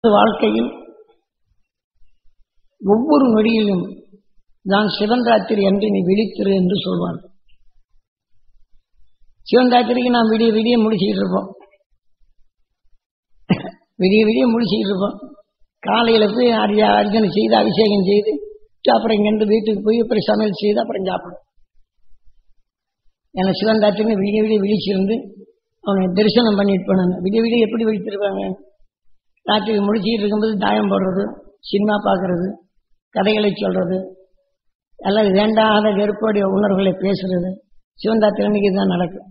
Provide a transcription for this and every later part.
வாழ்க்கையில் ஒவ்வொரு நொடியிலும் நான் சிவன் ராத்திரி என்று நீ விழித்திரு என்று சொல்வார் சிவன் ராத்திரிக்கு நாம் விடிய விடிய முடிச்சுக்கிட்டு இருப்போம் விடிய விடிய முடிச்சுக்கிட்டு இருப்போம் காலையில் போய் அரியா அர்ஜனை செய்து அபிஷேகம் செய்து அப்புறம் இங்கேருந்து வீட்டுக்கு போய் அப்புறம் சமையல் செய்து அப்புறம் சாப்பிடும் ஏன்னா சிவன் ராத்திரின்னு விடிய விடிய விழிச்சிருந்து அவனை தரிசனம் பண்ணிட்டு போனாங்க விடிய விடிய எப்படி விழித்திருப்பாங்க ராத்திரி முடிச்சுக்கிட்டு இருக்கும்போது தாயம் போடுறது சினிமா பார்க்கறது கதைகளை சொல்றது எல்லாம் வேண்டாத வெறுப்போடைய உணர்வுகளை பேசுறது சிவந்தாத்திரி அன்னைக்கு தான் நடக்கும்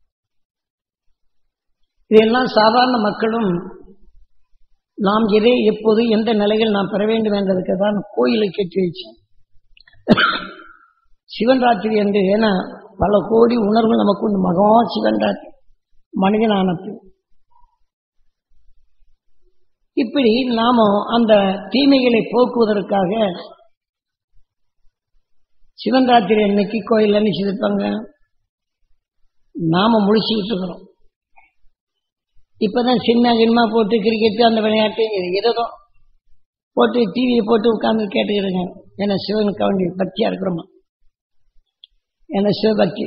இதெல்லாம் சாதாரண மக்களும் நாம் எதை எப்போது எந்த நிலையில் நாம் பெற வேண்டும் என்பதற்கு தான் கோயிலை கட்டி வச்சோம் சிவன் ராத்திரி என்று ஏன்னா பல கோடி உணர்வு நமக்கு உண்டு மகா சிவன் ராத்திரி மனிதனானது இப்படி நாம அந்த தீமைகளை போக்குவதற்காக சிவன் ராத்திரி அன்னைக்கு கோயில் என்ன செய்திருப்பாங்க நாம முழிச்சுக்கிட்டு இருக்கிறோம் இப்பதான் சின்ன கின்மா போட்டு கிரிக்கெட் அந்த விளையாட்டு ஏதோ போட்டு டிவியை போட்டு உட்கார்ந்து கேட்டுக்கிறேங்க ஏன்னா சிவனுக்கு வேண்டிய பக்தியா இருக்கிறோமா ஏன்னா சிவபக்தி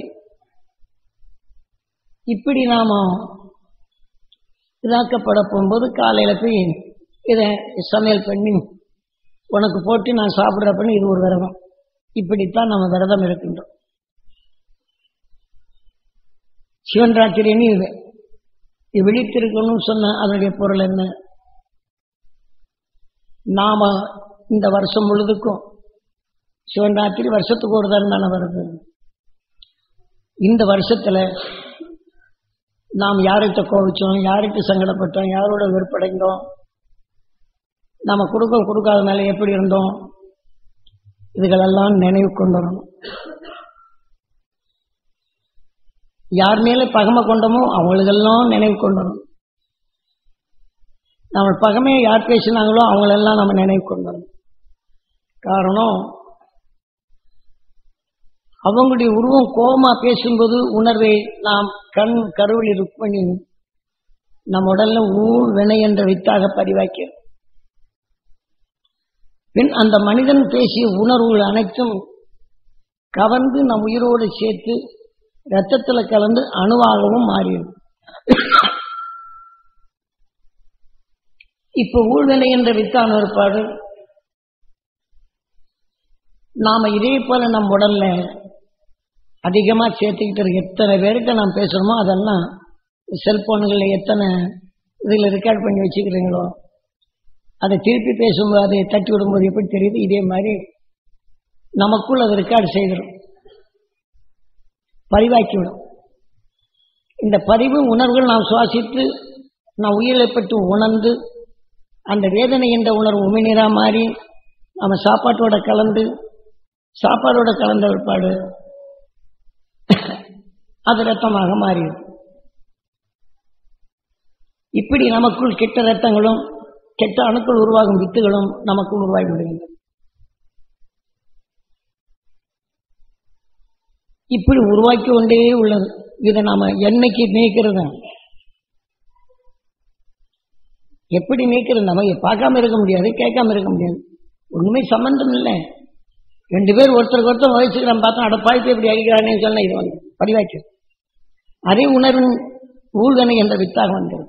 இப்படி நாம இதாக்கப்பட போகும்போது காலையில போய் இதை சமையல் பண்ணி உனக்கு போட்டு நான் சாப்பிட்றப்பன்னு இது ஒரு விரதம் இப்படித்தான் நம்ம விரதம் இருக்கின்றோம் சிவன் ராத்திரின்னு இது இது விழித்திருக்கணும்னு சொன்ன அதனுடைய பொருள் என்ன நாம இந்த வருஷம் முழுதுக்கும் சிவன் ராத்திரி வருஷத்துக்கு ஒரு தரம் தானே வருது இந்த வருஷத்துல நாம் யார்கிட்ட கோவிச்சோம் யார்கிட்ட சங்கடப்பட்டோம் யாரோட வெறுப்படைந்தோம் நாம கொடுக்க கொடுக்காத மேல எப்படி இருந்தோம் இதுகளெல்லாம் நினைவு கொண்டு வரணும் யார் மேல பகமை கொண்டோமோ அவங்களுக்கெல்லாம் நினைவு கொண்டு வரணும் நம்ம பகமையை யார் பேசினாங்களோ அவங்களெல்லாம் நம்ம நினைவு கொண்டு வரணும் காரணம் அவங்களுடைய உருவம் கோபமா பேசும்போது உணர்வை நாம் கண் கருவில் ருக்மணி நம் உடல்ல ஊழ் வினை என்ற வித்தாக பதிவாக்கிறோம் பின் அந்த மனிதன் பேசிய உணர்வுகள் அனைத்தும் கவர்ந்து நம் உயிரோடு சேர்த்து ரத்தத்துல கலந்து அணுவாகவும் மாறிடும் இப்ப ஊழ்வினை என்ற வித்தான ஏற்பாடு நாம இதே போல நம் உடல்ல அதிகமா சேர்த்துக்கிட்டு இருக்க எத்தனை பேருக்கு நாம் பேசுறோமோ அதெல்லாம் செல்போன்களில் எத்தனை இதில் ரெக்கார்ட் பண்ணி வச்சுக்கிறீங்களோ அதை திருப்பி பேசும்போது அதை தட்டி விடும்போது எப்படி தெரியுது இதே மாதிரி நமக்குள் அதை ரெக்கார்டு செய்கிறோம் பதிவாக்கிவிடும் இந்த பதிவு உணர்வுகள் நாம் சுவாசித்து நாம் உயிரை பற்றி உணர்ந்து அந்த வேதனை என்ற உணர்வு உமிநீரா மாறி நம்ம சாப்பாட்டோட கலந்து சாப்பாடோட கலந்த ஏற்பாடு அது ரத்தமாக மாறிடும் இப்படி நமக்குள் கெட்ட ரத்தங்களும் கெட்ட அணுக்கள் உருவாகும் வித்துகளும் நமக்குள் உருவாகி விடுகின்றன இப்படி உருவாக்கி கொண்டே உள்ளது இதை நாம என்னைக்கு நீக்கிறது எப்படி நீக்கிறது நம்ம பார்க்காம இருக்க முடியாது கேட்காம இருக்க முடியாது ஒண்ணுமே சம்பந்தம் இல்லை ரெண்டு பேர் ஒருத்தருக்கு ஒருத்தர் வயசுக்கு பார்த்தோம் அட பாய்ப்பு எப்படி அடிக்கிறானே சொன்ன இது வந்து பதிவாக்கி அதே உணர்வின் ஊழ்கனை என்ற வித்தாக வந்தது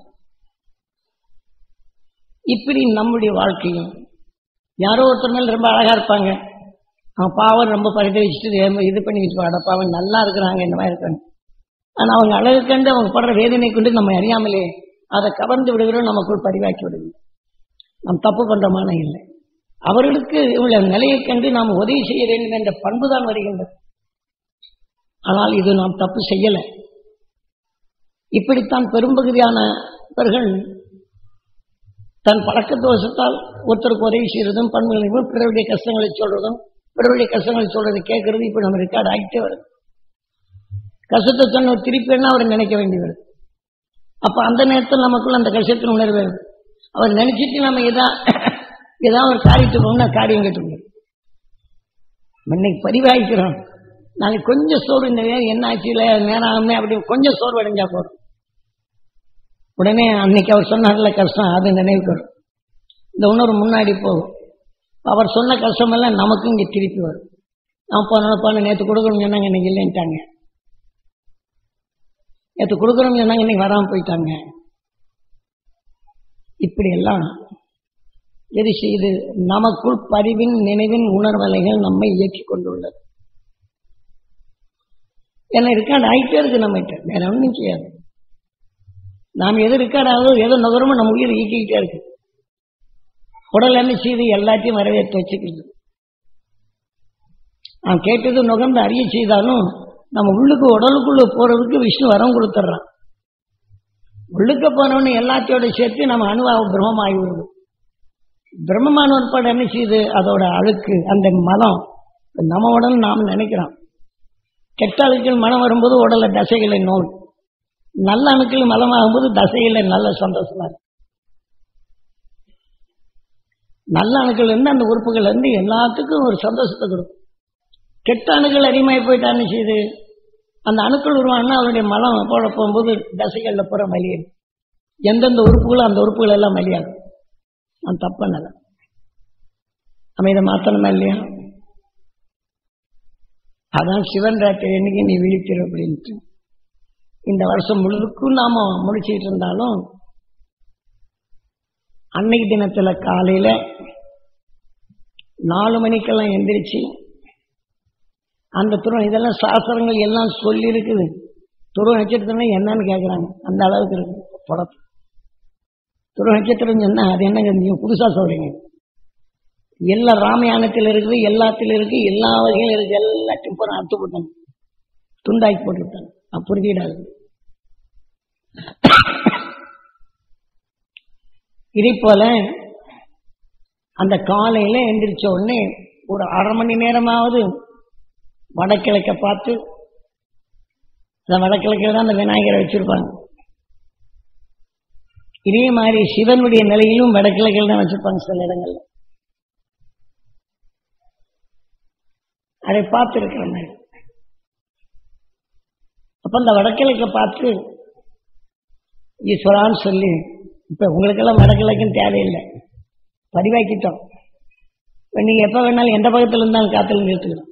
இப்படி நம்முடைய வாழ்க்கையும் யாரோ ஒருத்தர் மேல ரொம்ப அழகா இருப்பாங்க அவன் பாவம் ரொம்ப பரிதவிச்சுட்டு இது பண்ணி வச்சுப்பாங்க பாவம் நல்லா இருக்கிறாங்க இந்த மாதிரி இருக்காங்க ஆனா அவங்க அழகு கண்டு அவங்க படுற வேதனை கொண்டு நம்ம அறியாமலே அதை கவர்ந்து விடுகிறோம் நமக்குள் பதிவாக்கி விடுங்க நாம் தப்பு பண்றமான இல்லை அவர்களுக்கு உள்ள நிலையை கண்டு நாம் உதவி செய்ய வேண்டும் என்ற பண்புதான் வருகின்றது ஆனால் இது நாம் தப்பு செய்யல இப்படித்தான் பெரும்பகுதியானவர்கள் தன் பழக்க தோஷத்தால் ஒருத்தருக்கு உதவி செய்யறதும் பண்புகளையும் பிறருடைய கஷ்டங்களை சொல்றதும் பிறருடைய கஷ்டங்களை சொல்றது கேட்கறது இப்ப நம்ம ரெக்கார்ட் ஆகிட்டே வருது கஷ்டத்தை சொன்ன திருப்பி என்ன அவர் நினைக்க வேண்டி வருது அப்ப அந்த நேரத்தில் நமக்குள்ள அந்த கஷ்டத்தின் உணர்வு வருது அவர் நினைச்சிட்டு நம்ம எதா ஏதாவது ஒரு காரியத்துக்கு போகணும்னா காரியம் கேட்டு முடியும் இன்னைக்கு பதிவாகிக்கிறோம் நாளைக்கு கொஞ்சம் சோறு இந்த வேறு என்ன ஆச்சுல நேரம் ஆகுமே அப்படி கொஞ்சம் சோர்வு அடைஞ்சா போதும் உடனே அன்னைக்கு அவர் சொன்னார்ல கஷ்டம் அது நினைவுக்கு வரும் இந்த உணர்வு முன்னாடி போகும் அவர் சொன்ன கஷ்டமெல்லாம் நமக்கும் இங்கே திருப்பி வரும் நான் போனப்பான நேற்று கொடுக்கணும்னு சொன்னாங்க இன்னைக்கு இல்லைன்ட்டாங்க நேற்று கொடுக்கணும்னு சொன்னாங்க இன்னைக்கு வராமல் போயிட்டாங்க இப்படி எல்லாம் எது செய்து நமக்குள் பதிவின் நினைவின் உணர்வலைகள் நம்மை இயக்கி கொண்டுள்ளது ஏன்னா ரெக்கார்டு ஆகிட்டே இருக்கு நம்மகிட்ட வேற ஒன்றும் செய்யாது நாம் எது ரெக்கார்ட் ஆகுதோ எது நுகரமோ நம்ம உயிர் இயக்கிக்கிட்டே இருக்கு உடல் என்ன செய்து எல்லாத்தையும் வரவேற்று வச்சுக்கிறது நான் கேட்டது நுகர்ந்து அறிய செய்தாலும் நம்ம உள்ளுக்கு உடலுக்குள்ள போறதுக்கு விஷ்ணு வரம் கொடுத்துட்றான் உள்ளுக்க போனவொன்னு எல்லாத்தையோட சேர்த்து நம்ம அணுவாக பிரம்மம் ஆகிவிடுது பிரம்மமான உட்பட என்ன செய்யுது அதோட அழுக்கு அந்த மலம் நம்ம உடல் நாம் நினைக்கிறோம் கெட்ட அணுக்கள் மனம் வரும்போது உடல்ல தசைகளை நோய் நல்ல அணுக்கள் மலமாகும்போது தசைகளை நல்ல சந்தோஷமா இருக்கு நல்ல அணுக்கள் இருந்து அந்த உறுப்புகள் இருந்து எல்லாத்துக்கும் ஒரு சந்தோஷத்தை கொடுக்கும் கெட்ட அணுக்கள் அதிகமாகி போயிட்டான்னு செய்யுது அந்த அணுக்கள் உருவானா அவருடைய மலம் போட போகும்போது தசைகள்ல புற மலியும் எந்தெந்த உறுப்புகளோ அந்த உறுப்புகள் எல்லாம் மலியாகும் நான் தப்பண்ணல நம்ம இதை மாத்தணுமா இல்லையா அதான் சிவன் ராத்திரி என்னைக்கு நீ விழித்திரு அப்படின்ட்டு இந்த வருஷம் முழுதுக்கும் நாம முடிச்சிட்டு இருந்தாலும் அன்னைக்கு தினத்துல காலையில நாலு மணிக்கெல்லாம் எந்திரிச்சு அந்த துருவம் இதெல்லாம் சாஸ்திரங்கள் எல்லாம் சொல்லி இருக்குது துருவ நட்சத்திரம் என்னன்னு கேட்குறாங்க அந்த அளவுக்கு இருக்கு படத்து துருவ நட்சத்திரம் சொன்னா அது என்னங்க நீங்க புதுசா சொல்றீங்க எல்லா ராமாயணத்தில் இருக்குது எல்லாத்திலும் இருக்கு எல்லா வகையிலும் இருக்கு எல்லாத்தையும் பூரா அறுத்து போட்டாங்க துண்டாக்கி போட்டு விட்டாங்க நான் புரிஞ்சிடாது இதே போல அந்த காலையில எந்திரிச்ச உடனே ஒரு அரை மணி நேரமாவது வடகிழக்க பார்த்து அந்த வடகிழக்கில் தான் அந்த விநாயகரை வச்சிருப்பாங்க இதே மாதிரி சிவனுடைய நிலையிலும் வடகிழக்கில் தான் வச்சிருப்பாங்க சில இடங்கள்ல அதை பார்த்து இருக்கிறேன் அப்ப அந்த வடகிழக்க பார்த்து ஈஸ்வரான்னு சொல்லி இப்ப உங்களுக்கெல்லாம் வடகிழக்குன்னு தேவையில்லை பதிவாக்கிட்டோம் இப்ப நீங்க எப்ப வேணாலும் எந்த பக்கத்துல இருந்தாலும் காத்துல நிறுத்துக்கலாம்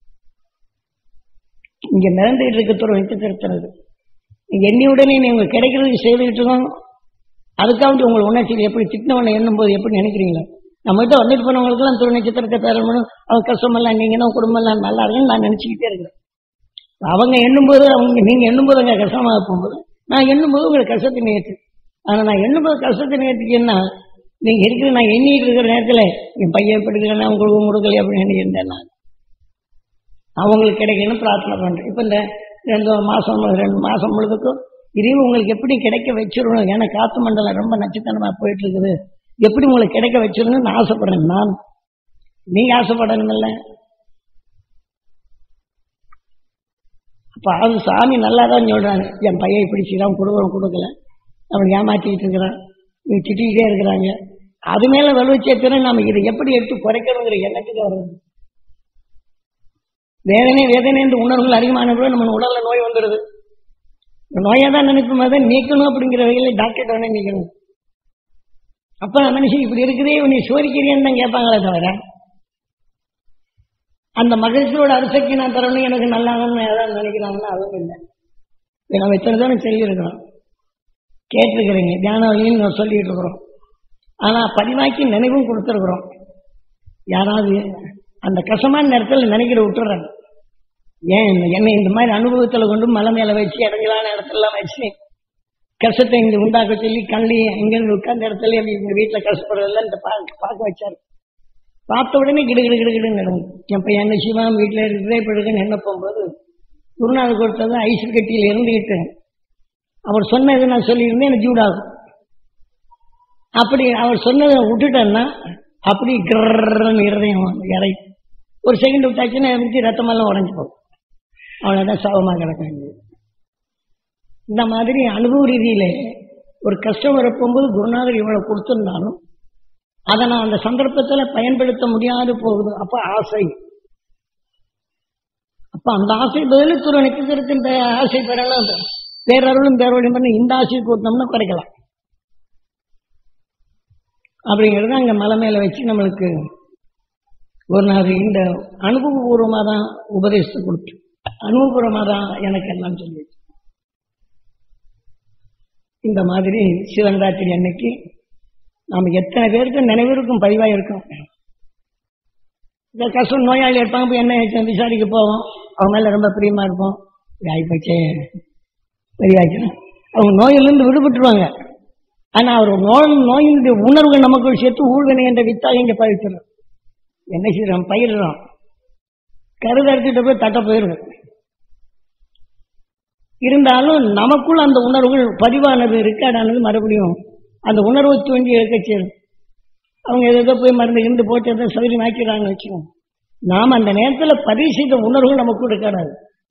இங்க நிறந்துகிட்டு இருக்க துறை வைத்து திருத்துறது நீங்க எண்ணி உடனே நீங்க கிடைக்கிறதுக்கு செய்துகிட்டு இருக்கோம் அதுக்காக உங்களை உணர்ச்சி எப்படி திட்டினவனை எண்ணும் போது எப்படி நினைக்கிறீங்களா நம்ம கிட்ட வந்துட்டு போனவங்களுக்கெல்லாம் துறை நட்சத்திரத்தை பேரணும் அவங்க கஷ்டமெல்லாம் நீங்க குடும்பம் எல்லாம் நல்லா இருக்குன்னு நான் நினைச்சுக்கிட்டே இருக்கிறேன் அவங்க எண்ணும்போது அவங்க நீங்க எண்ணும்போது அங்க கஷ்டமாக போகும்போது நான் எண்ணும்போது உங்களுக்கு கஷ்டத்தை நேற்று ஆனா நான் எண்ணும்போது கஷ்டத்தை நேற்றுக்குன்னா நீங்க இருக்கிற நான் எண்ணிட்டு இருக்கிற நேரத்துல என் பையன் எப்படி இருக்கிறேன் உங்களுக்கு கொடுக்கல அப்படின்னு எண்ணியிருந்தேன் நான் அவங்களுக்கு கிடைக்கணும்னு பிரார்த்தனை பண்றேன் இப்ப இந்த ரெண்டு மாசம் ரெண்டு மாசம் முழுதுக்கும் இறைவு உங்களுக்கு எப்படி கிடைக்க வச்சிடணும் ஏன்னா காத்து மண்டலம் ரொம்ப நச்சுத்தனமா போயிட்டு இருக்குது எப்படி உங்களுக்கு கிடைக்க வச்சிடணும்னு நான் ஆசைப்படுறேன் நான் நீங்க ஆசைப்படணும்ல அப்ப அது சாமி நல்லா தான் சொல்றாங்க என் பையன் இப்படி செய்யலாம் கொடுக்குறோம் கொடுக்கல அவன் ஏமாத்திக்கிட்டு இருக்கிறான் நீ திட்டிக்கிட்டே இருக்கிறாங்க அது மேல வலுவச்சேத்தின நம்ம இதை எப்படி எடுத்து குறைக்கணுங்கிற எண்ணத்துக்கு வருது வேதனை வேதனை என்று உணர்வுகள் அதிகமான பிறகு நம்ம உடல்ல நோய் வந்துடுது நோயா தான் நினைக்கும் போது நீக்கணும் அப்படிங்கிற வகையில டாக்டர் உடனே நீக்கணும் அப்ப மனுஷன் இப்படி இருக்குதே நீ சோரிக்கிறியான்னு தான் கேட்பாங்களே தவிர அந்த மகிழ்ச்சியோட அரிசக்தி நான் தரணும் எனக்கு நல்லா ஏதாவது நினைக்கிறாங்கன்னா அதுவும் இல்லை இதை நம்ம இத்தனை தானே சொல்லியிருக்கிறோம் கேட்டிருக்கிறீங்க தியான வழியும் நம்ம சொல்லிட்டு இருக்கிறோம் ஆனா பதிவாக்கி நினைவும் கொடுத்துருக்குறோம் யாராவது அந்த கஷ்டமான நேரத்தில் நினைக்கிற விட்டுறாங்க ஏன் என்னை இந்த மாதிரி அனுபவத்தில் கொண்டு மலை மேல வச்சு இடங்களான இடத்துலலாம் வச்சு கஷ்டத்தை இங்க உண்டாக்க சொல்லி கண்ணி எங்க உட்கார்ந்த இடத்துல எங்க வீட்டுல கஷ்டப்படுறதில்ல இந்த பார்க்க பார்க்க வச்சாரு பார்த்த உடனே கிடு கிடு கிடு கிடுன்னு நடக்கும் என் பையன் என்ன சிவம் வீட்டுல இருக்கிறே படுக்குன்னு என்ன போகும்போது குருநாதர் கொடுத்தது ஐஸ் கட்டியில் இருந்துகிட்டு அவர் சொன்னது நான் சொல்லியிருந்தேன் எனக்கு ஜூடாகும் அப்படி அவர் சொன்னதை விட்டுட்டேன்னா அப்படி கிரன்னு இருதயம் இறை ஒரு செகண்ட் விட்டாச்சுன்னா இருந்துச்சு ரத்தமெல்லாம் உடஞ்சி போகும் அவ்வளோதான் சவமாக கிடக்காங்க இந்த மாதிரி அனுபவ ரீதியில ஒரு கஷ்டம் வரப்போகும்போது குருநாதர் இவ்வளவு கொடுத்திருந்தாலும் அதை நான் அந்த சந்தர்ப்பத்தில் பயன்படுத்த முடியாது போகுது அப்ப ஆசை அப்ப அந்த ஆசை பதிலுக்கு ஒரு நட்சத்திரத்தின் ஆசை பெறலாம் பேரருளும் பேரொழியும் பண்ணி இந்த ஆசையை கூட்டினோம்னா குறைக்கலாம் அப்படிங்கிறது அங்கே மலை மேலே வச்சு நம்மளுக்கு ஒரு நாள் இந்த அனுபவபூர்வமாக தான் உபதேசத்தை கொடுத்து அனுபவபூர்வமாக தான் எனக்கு எல்லாம் சொல்லி இந்த மாதிரி சிவராத்திரி அன்னைக்கு நாம் எத்தனை பேருக்கு நினைவிருக்கும் பதிவாக இருக்கும் இந்த கஷ்டம் நோயாளி இருப்பாங்க போய் என்ன ஆச்சு விசாரிக்க போவோம் அவங்க மேல ரொம்ப பிரியமா இருப்போம் ஆயிப்போச்சே பெரியாச்சு அவங்க நோயிலிருந்து விடுபட்டுருவாங்க ஆனா அவர் நோய் நோயினுடைய உணர்வு நமக்குள் சேர்த்து ஊழ்வினை என்ற வித்தாக இங்க பயிற்சிடும் என்ன செய்யறோம் பயிரிடுறோம் கருது அறுத்துட்டு போய் தட்ட போயிடும் இருந்தாலும் நமக்குள் அந்த உணர்வுகள் பதிவானது ரெக்கார்டானது மறுபடியும் அந்த உணர்வை தூண்டி எடுக்க செய்யும் அவங்க ஏதோ போய் மருந்து இருந்து போட்டு எதோ சௌகரியம் ஆக்கிறாங்கன்னு வச்சுக்கோங்க நாம் அந்த நேரத்தில் பதிவு செய்த உணர்வுகள் நமக்குள் இருக்காது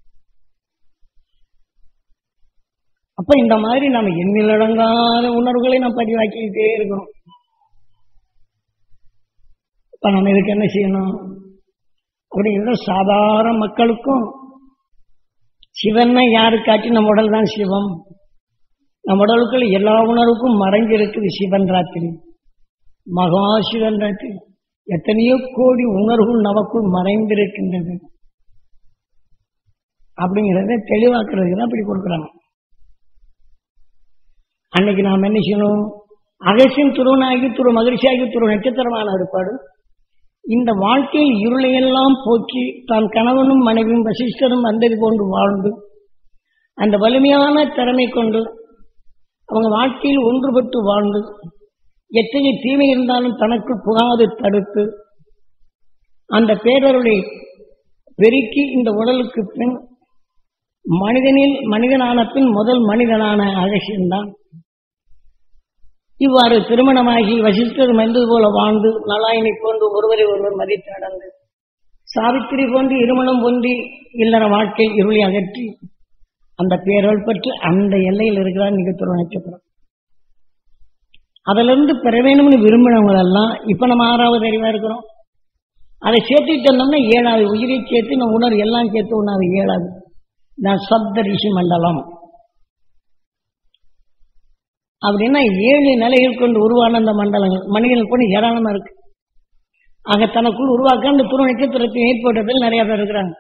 அப்ப இந்த மாதிரி நம்ம எண்ணிலடங்காத உணர்வுகளை நாம் பதிவாக்கிக்கிட்டே இருக்கணும் இப்ப நம்ம இதுக்கு என்ன செய்யணும் அப்படிங்கிற சாதாரண மக்களுக்கும் சிவனை யாருக்காட்டி நம்ம உடல் தான் சிவம் நம்ம உடலுக்குள்ள எல்லா உணர்வுக்கும் மறைஞ்சிருக்குது சிவன் ராத்திரி மகா சிவன் ராத்திரி எத்தனையோ கோடி உணர்வுகள் நமக்குள் மறைந்திருக்கின்றது அப்படிங்கிறத தெளிவாக்குறதுக்கு தான் அப்படி கொடுக்குறாங்க அன்னைக்கு நாம் என்ன செய்யணும் அகசின் துருவனாகி துரு மகிழ்ச்சியாகி துரு நட்சத்திரமான ஏற்பாடு இந்த வாழ்க்கையில் இருளையெல்லாம் போக்கி தான் கணவனும் மனைவியும் வசிஷ்டரும் வந்தது போன்று வாழ்ந்து அந்த வலிமையான திறமை கொண்டு அவங்க வாழ்க்கையில் ஒன்றுபட்டு வாழ்ந்து எத்தகைய தீமை இருந்தாலும் தனக்கு புகாது தடுத்து அந்த பேரருளை பெருக்கி இந்த உடலுக்கு பின் மனிதனில் மனிதனான பின் முதல் மனிதனான அகசியன்தான் இவ்வாறு திருமணமாகி வசிஷ்டர் மெந்தது போல வாழ்ந்து நலாயினி போன்று ஒருவரை ஒருவர் மதித்து நடந்து சாவித்திரி போன்று இருமணம் பொன்றி இல்லற வாழ்க்கை இருளை அகற்றி அந்த பேரல் பற்றி அந்த எல்லையில் இருக்கிறார் நிகழ்த்துற நட்சத்திரம் அதிலிருந்து பெற வேணும்னு விரும்பினவங்க எல்லாம் இப்ப நம்ம ஆறாவது அறிவா இருக்கிறோம் அதை சேர்த்துட்டு வந்தோம்னா ஏழாவது உயிரை சேர்த்து நம்ம உணர்வு எல்லாம் சேர்த்து ஒன்றாவது ஏழாவது நான் சப்த ரிஷி மண்டலம் அப்படின்னா ஏழு நிலைகள் கொண்டு உருவான அந்த மண்டலங்கள் மனிதர்கள் கொண்டு ஏராளமா இருக்கு ஆக தனக்குள் உருவாக்க அந்த துரு நட்சத்திரத்தை ஏற்பட்டதில் நிறைய பேர் இருக்கிறாங்க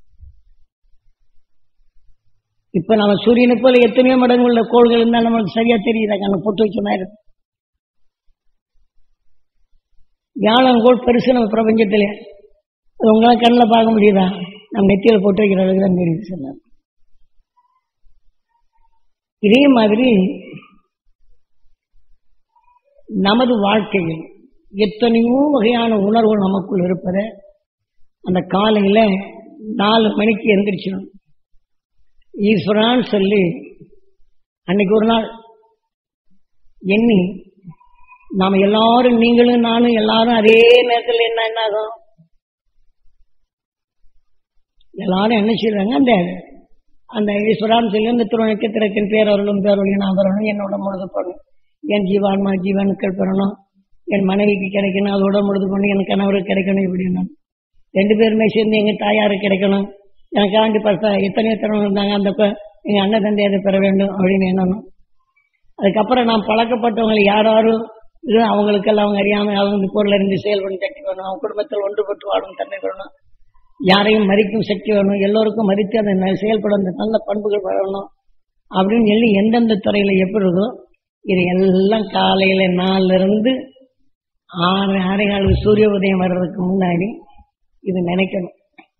இப்ப நம்ம சூரியனை போல எத்தனையோ மடங்கு உள்ள கோள்கள் இருந்தால் நமக்கு சரியா தெரியுதா கண்ணு பொட்டு வச்ச மாதிரி இருக்கு வியாழங்கோள் பெருசு நம்ம பிரபஞ்சத்திலே அது உங்களால கண்ணில் பார்க்க முடியுதா நம்ம நெத்தியில போட்டு வைக்கிற அளவுக்கு தான் தெரியுது சொன்னார் இதே மாதிரி நமது வாழ்க்கையில் எத்தனையோ வகையான உணர்வுகள் நமக்குள் இருப்பதை அந்த காலையில நாலு மணிக்கு எந்திரிச்சிடும் ஈஸ்வரான்னு சொல்லி அன்னைக்கு ஒரு நாள் எண்ணி நாம எல்லாரும் நீங்களும் நானும் எல்லாரும் அதே நேரத்தில் என்ன என்ன ஆகும் எல்லாரும் என்ன செய்றாங்க அந்த அந்த ஈஸ்வரான்னு சொல்லி அந்த திரு நட்சத்திரத்தின் பேரவர்களும் பேரவழியும் நான் வரணும் என்னோட முழுது பண்ணணும் என் ஜீவான்மா ஜீவனுக்கள் பெறணும் என் மனைவிக்கு கிடைக்கணும் அதோட முழுது பண்ணி என் கணவருக்கு கிடைக்கணும் இப்படின்னு ரெண்டு பேருமே சேர்ந்து எங்க தாயாருக்கு கிடைக்கணும் எனக்கு ஆண்டு பச எத்தனையோ தரம் இருந்தாங்க அந்த ப- எங்க அண்ணன் தந்தை அதை பெற வேண்டும் அப்படின்னு எண்ணணும் அதுக்கப்புறம் நான் பழக்கப்பட்டவங்களை யார் யாரும் இது அவங்களுக்கெல்லாம் அவங்க அறியாம அவங்க இந்த பொருள் இருந்து செயல் பண்ணி சக்தி வேணும் அவங்க குடும்பத்தில் ஒன்றுபட்டு வாழும் தன்மை வேணும் யாரையும் மதிக்கும் சக்தி வேணும் எல்லோருக்கும் மதித்து அந்த ந- செயல்பட அந்த நல்ல பண்புகள் வரணும் அப்படின்னு சொல்லி எந்தெந்த துறையில எப்படி இருக்கோ இது எல்லாம் காலையில நாலுல இருந்து ஆறு ஆறே கால சூரிய உதயம் வர்றதுக்கு முன்னாடி இது நினைக்கணும்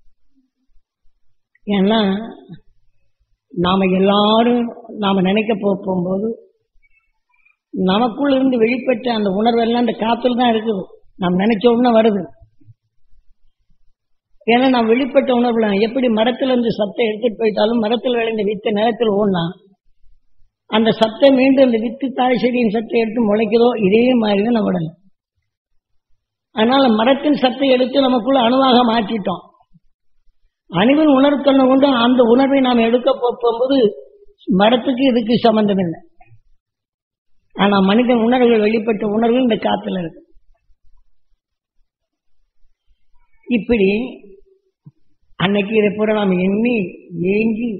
ஏன்னா நாம எல்லாரும் நாம நினைக்க போ- போகும்போது நமக்குள்ள இருந்து வெளிப்பட்ட அந்த உணர்வு எல்லாம் அந்த காத்துல தான் இருக்குது நாம் நினைச்ச உடனே வருது ஏன்னா நான் வெளிப்பட்ட உணர்வுல எப்படி மரத்துல இருந்து சத்தை எடுத்துட்டு போயிட்டாலும் மரத்தில் விளைந்த வித்தை நிலத்தில் ஓடனா அந்த சத்தை மீண்டும் அந்த வித்து தாய் செடியின் சத்தை எடுத்து முளைக்குதோ இதே மாதிரி தான் நம்ம உடல் அதனால மரத்தின் சத்தை எடுத்து நமக்குள்ள அணுவாக மாற்றிட்டோம் அணுவின் உணர்வுக்கண்ணை கொண்டு அந்த உணர்வை நாம் எடுக்க போ- போகும்போது மரத்துக்கு இதுக்கு சம்பந்தம் இல்லை ஆனா மனிதன் உணர்வுகள் வெளிப்பட்ட உணர்வு இந்த காத்துல இருக்கு இப்படி அன்னைக்கு இதை பூரா நாம் எண்ணி ஏங்கி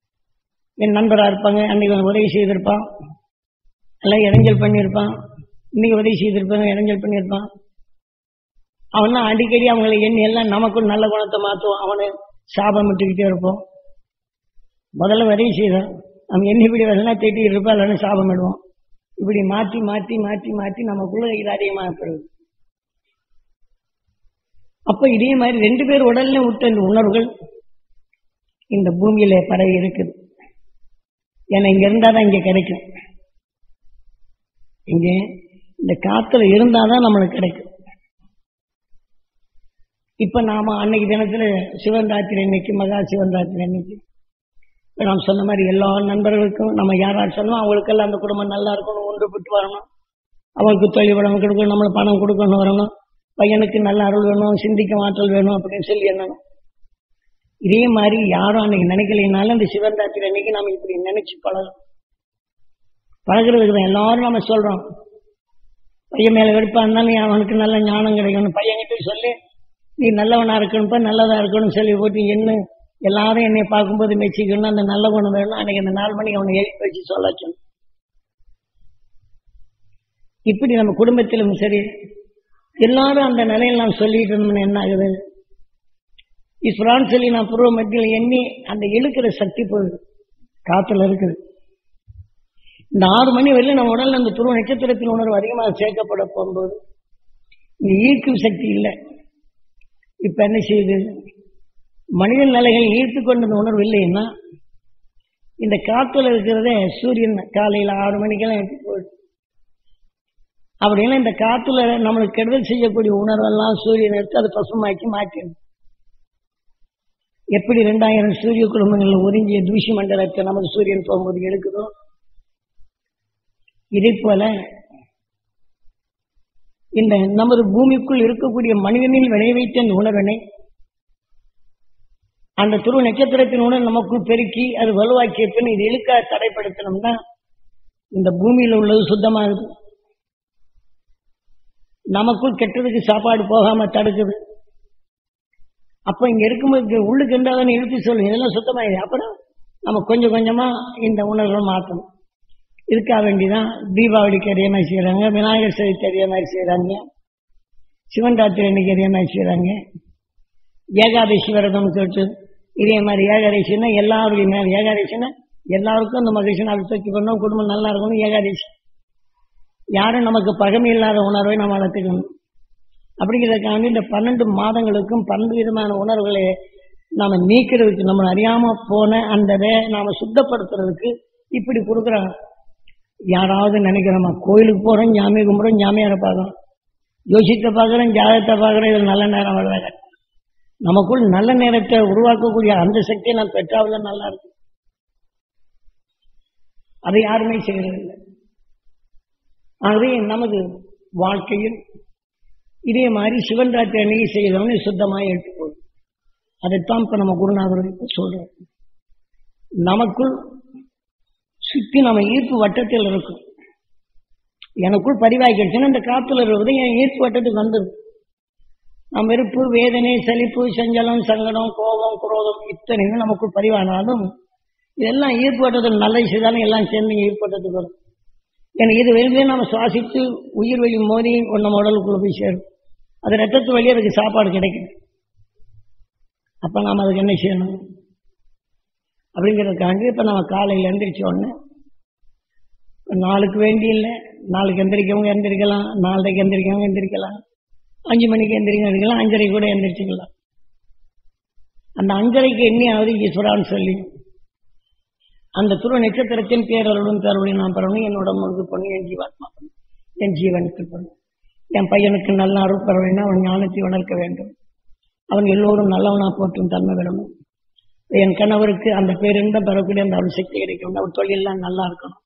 என் நண்பரா இருப்பாங்க அன்னைக்கு அவன் உதவி செய்திருப்பான் எல்லாம் இடைஞ்சல் பண்ணியிருப்பான் இன்னைக்கு உதவி செய்திருப்பாங்க இடைஞ்சல் பண்ணியிருப்பான் அவன்லாம் அடிக்கடி அவங்களை எண்ணி எல்லாம் நமக்கும் நல்ல குணத்தை மாற்றுவோம் அவனை சாபம் விட்டுக்கிட்டே இருப்போம் முதல்ல உதவி செய்தான் அவன் எண்ணி இப்படி வரலாம் திட்டிட்டு இருப்பான் இல்லைன்னு சாபம் விடுவோம் இப்படி மாற்றி மாற்றி மாற்றி மாற்றி நமக்குள்ள இது அதிகமாக பெறுது அப்ப இதே மாதிரி ரெண்டு பேர் உடல்ல விட்ட இந்த உணர்வுகள் இந்த பூமியில பரவி இருக்குது ஏன்னா இங்க இருந்தாதான் இங்க கிடைக்கும் இங்க இந்த காத்துல இருந்தாதான் நம்மளுக்கு கிடைக்கும் இப்ப நாம அன்னைக்கு தினத்துல சிவன் ராத்திரி அன்னைக்கு மகா சிவன் ராத்திரி அன்னைக்கு இப்ப நாம் சொன்ன மாதிரி எல்லா நண்பர்களுக்கும் நம்ம யார் யார் சொன்னோம் அவங்களுக்கெல்லாம் அந்த குடும்பம் நல்லா இருக்கணும் ஒன்றுபட்டு வரணும் அவங்களுக்கு தொழில் வளம் கொடுக்கணும் நம்மளுக்கு பணம் கொடுக்கணும் வரணும் பையனுக்கு நல்ல அருள் வேணும் சிந்திக்க ஆற்றல் வேணும் அப்படின்னு சொல்லி எண்ணணும் இதே மாதிரி யாரும் அன்னைக்கு நினைக்கலைனாலும் அந்த சிவன் ராத்திரி அன்னைக்கு நாம இப்படி நினைச்சு பழகும் பழகிறதுக்கு தான் எல்லாரும் நம்ம சொல்றோம் பையன் மேல வெறுப்பா இருந்தாலும் அவனுக்கு நல்ல ஞானம் கிடைக்கணும் பையன்கிட்ட சொல்லி நீ நல்லவனா இருக்கணும்ப்பா நல்லதா இருக்கணும்னு சொல்லி போட்டு என்ன எல்லாரும் என்னை பார்க்கும்போது மெச்சிக்கணும் அந்த நல்ல குணம் வேணும் அன்னைக்கு அந்த நாலு மணிக்கு அவனை எழுப்பி வச்சு சொல்ல சொல்லணும் இப்படி நம்ம குடும்பத்திலும் சரி எல்லாரும் அந்த நிலையில் நாம் சொல்லிட்டு இருந்தோம்னா என்ன ஆகுது இஸ்ரான்னு சொல்லி நான் பூர்வ மத்தியில் எண்ணி அந்த இழுக்கிற சக்தி போகுது காத்துல இருக்குது இந்த ஆறு மணி வரையிலும் நம்ம உடல்ல அந்த துருவ நட்சத்திரத்தின் உணர்வு அதிகமாக சேர்க்கப்பட போகும்போது இந்த ஈர்க்கும் சக்தி இல்லை இப்ப என்ன செய்யுது மனித நிலைகள் ஈர்த்து கொண்ட அந்த உணர்வு இல்லைன்னா இந்த காத்துல இருக்கிறதே சூரியன் காலையில ஆறு மணிக்கெல்லாம் எடுத்து போயிடுது அப்படின்னா இந்த காத்துல நம்மளுக்கு கெடுதல் செய்யக்கூடிய உணர்வெல்லாம் சூரியன் எடுத்து அதை பசுமாக்கி மாற்றிடும் எப்படி ரெண்டாயிரம் சூரிய குடும்பங்களில் ஒதுங்கிய தூசி மண்டலத்தை நமக்கு சூரியன் போகும்போது எடுக்குதோ இதே போல இந்த நமது பூமிக்குள் இருக்கக்கூடிய மனிதனில் விளைவைத்த இந்த உணர்வினை அந்த துருவ நட்சத்திரத்தின் உணர்வு நமக்குள் பெருக்கி அது வலுவாக்கிய பின் இது இழுக்க தடைப்படுத்தணும்னா இந்த பூமியில் உள்ளது சுத்தமாகுது நமக்குள் கெட்டதுக்கு சாப்பாடு போகாம தடுக்குது அப்ப இங்க இருக்கும்போது உள்ளுக்கு இருந்தாதான் இழுத்து சொல்லு இதெல்லாம் சுத்தமாயிடுது அப்புறம் நம்ம கொஞ்சம் கொஞ்சமா இந்த உணர்வை மாற்றணும் இதுக்காக வேண்டிதான் தீபாவளிக்கு அதே மாதிரி செய்யறாங்க விநாயகர் சதுர்த்தி அதே மாதிரி செய்யறாங்க சிவன் ராத்திரி அன்னைக்கு அதே மாதிரி செய்யறாங்க ஏகாதசி விரதம் சொல்லிட்டு இதே மாதிரி ஏகாதசின்னா எல்லாருடைய மேல ஏகாதசின்னா எல்லாருக்கும் அந்த மகிழ்ச்சி நாள் தூக்கி பண்ணணும் குடும்பம் நல்லா இருக்கணும் ஏகாதசி யாரும் நமக்கு பகமை இல்லாத உணர்வை நம்ம வளர்த்துக்கணும் அப்படிங்கிறதுக்காக இந்த பன்னெண்டு மாதங்களுக்கும் பன்னெண்டு விதமான உணர்வுகளை நாம நீக்கிறதுக்கு நம்ம அறியாம போன அந்த நாம சுத்தப்படுத்துறதுக்கு இப்படி கொடுக்குறாங்க யாராவது நினைக்கிறோமா கோயிலுக்கு போறோம் ஞாமியை கும்பிட்றோம் ஞாமியாரை பார்க்கறோம் யோசித்த பார்க்குறோம் ஜாதகத்தை பார்க்குறோம் இது நல்ல நேரம் வருவாங்க நமக்குள் நல்ல நேரத்தை உருவாக்கக்கூடிய அந்த சக்தியை நான் பெற்றாவில் நல்லா இருக்கு அதை யாருமே செய்யறதில்லை ஆகவே நமது வாழ்க்கையில் இதே மாதிரி சிவன் ராத்திரி அன்னைக்கு செய்தவனை சுத்தமாக எடுத்துக்கொள்ளும் அதைத்தான் இப்ப நம்ம குருநாதர் சொல்றோம் நமக்குள் சுத்தி நம்ம ஈர்ப்பு வட்டத்தில் இருக்கும் எனக்குள் பதிவாகிடுச்சுன்னா இந்த காத்துல இருக்கிறது என் ஈர்ப்பு வட்டத்துக்கு வந்தது நம் வெறுப்பு வேதனை சலிப்பு சஞ்சலம் சங்கடம் கோபம் குரோதம் இத்தனையும் நமக்குள் பதிவானாலும் இதெல்லாம் ஈர்ப்பு வட்டத்தில் நல்லது செய்தாலும் எல்லாம் சேர்ந்து ஈர்ப்பு வட்டத்துக்கு வரும் ஏன்னா இது வெளியே நம்ம சுவாசித்து உயிர் வழி மோதி நம்ம உடலுக்குள்ள போய் சேரும் அது ரத்தத்து வழியே அதுக்கு சாப்பாடு கிடைக்கும் அப்ப நாம் அதுக்கு என்ன செய்யணும் அப்படிங்கிறதுக்காண்டி இப்ப நம்ம காலையில் எந்திரிச்ச உடனே நாளுக்கு வேண்டி இல்லை நாளைக்கு எந்திரிக்கவங்க எந்திரிக்கலாம் நாளைக்கு எந்திரிக்கவங்க எந்திரிக்கலாம் அஞ்சு மணிக்கு எந்திரிக்க எந்திரிக்கலாம் அஞ்சரை கூட எந்திரிச்சுக்கலாம் அந்த அஞ்சரைக்கு எண்ணி ஆகுது ஈஸ்வரான்னு சொல்லி அந்த துருவ நட்சத்திரத்தின் பேரருளும் பேரருளையும் நான் பெறணும் என்னோட முழுது பண்ணி என் ஜீவாத்மா பண்ணணும் என் ஜீவனுக்கு பண்ணணும் என் பையனுக்கு நல்ல அருள் பெறணும்னா அவன் ஞானத்தை வளர்க்க வேண்டும் அவன் எல்லோரும் நல்லவனா போற்றும் தன்மை விடணும் என் கணவருக்கு அந்த பேரின்பம் பெறக்கூடிய அந்த அருள் சக்தி கிடைக்கணும் அவர் தொழிலெல்லாம் நல்லா இருக்கணும்